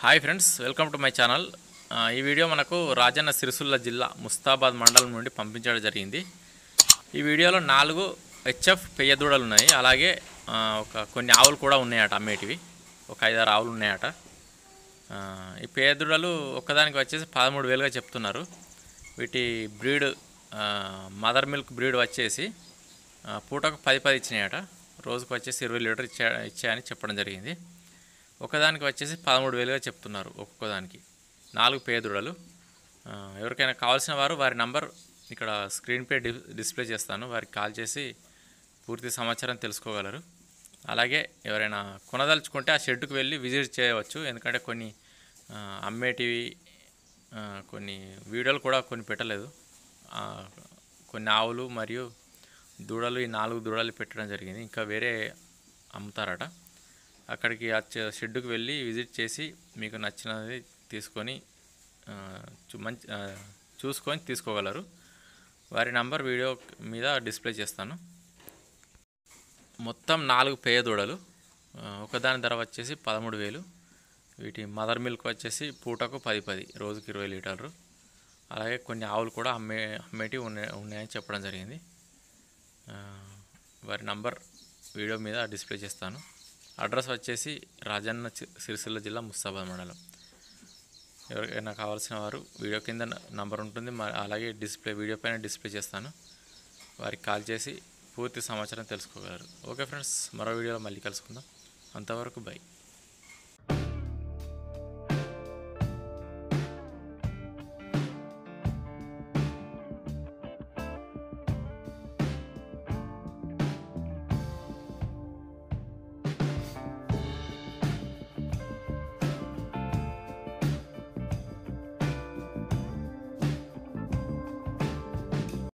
hi friends welcome to my channel ఆ, ఈ video మనకు రాజన్న సిరిసిల్ల జిల్లా ముస్తాబాద్ మండలం నుండి పంపించడం జరిగింది ఈ వీడియోలో నాలుగు హెచ్ఎఫ్ పెయ్య దూడలు ఉన్నాయి అలాగే ఆ, ఒక కొన్ని ఆవులు కూడా ఉన్నాయట అమ్మేటివి ఒక ఐదారు ఆవులు ఉన్నాయట ఆ, ఈ పెయ్య దూడలు ఒక్కదానికి వచ్చేసి పదమూడు వేలుగా చెప్తున్నారు వీటి బ్రీడ్ మదర్ మిల్క్ బ్రీడ్ వచ్చేసి ఆ, పూటకు పది పది ఇచ్చినాయట రోజుకు వచ్చేసి ఇరవై లీటర్ ఇచ్చా ఇచ్చాయని చెప్పడం జరిగింది ఒకదానికి వచ్చేసి పదమూడు వేలుగా చెప్తున్నారు ఒక్కొక్కదానికి నాలుగు పేదూడలు ఆ, ఎవరికైనా కావాల్సిన వారు వారి నంబర్ ఇక్కడ స్క్రీన్పై డి డిస్ప్లే చేస్తాను వారికి కాల్ చేసి పూర్తి సమాచారం తెలుసుకోగలరు అలాగే ఎవరైనా కొనదలుచుకుంటే ఆ షెడ్కి వెళ్ళి విజిట్ చేయవచ్చు ఎందుకంటే కొన్ని ఆ, అమ్మేటివి ఆ, కొన్ని వీడియోలు కూడా కొన్ని పెట్టలేదు ఆ, కొన్ని ఆవులు మరియు దూడలు ఈ నాలుగు దూడలు పెట్టడం జరిగింది ఇంకా వేరే అమ్ముతారట అక్కడికి ఆ చె- షెడ్డుకు వెళ్ళి విజిట్ చేసి మీకు నచ్చినది తీసుకొని ఆ, చూ- మంచి ఆ, చూసుకొని తీసుకోగలరు వారి నంబర్ వీడియో మీద డిస్ప్లే చేస్తాను మొత్తం నాలుగు పేయ దూడలు ఆ, ఒకదాని ధర వచ్చేసి పదమూడు వేలు వీటి మదర్ మిల్క్ వచ్చేసి పూటకు పది పది రోజుకి ఇరవై లీటర్లు అలాగే కొన్ని ఆవులు కూడా అమ్మే అమ్మేటివి ఉన్నాయి ఉన్నాయని చెప్పడం జరిగింది ఆ, వారి నంబర్ వీడియో మీద డిస్ప్లే చేస్తాను అడ్రస్ వచ్చేసి రాజన్న చి- సిరిసిల్ల జిల్లా ముస్తాబాద్ మండలం ఎవరికైనా కావాల్సిన వారు వీడియో కింద న- నంబర్ ఉంటుంది మ- అలాగే డిస్ప్లే వీడియో పైన డిస్ప్లే చేస్తాను వారికి కాల్ చేసి పూర్తి సమాచారం తెలుసుకోగలరు ఓకే ఫ్రెండ్స్ మరో వీడియోలో మళ్ళీ కలుసుకుందాం అంతవరకు బై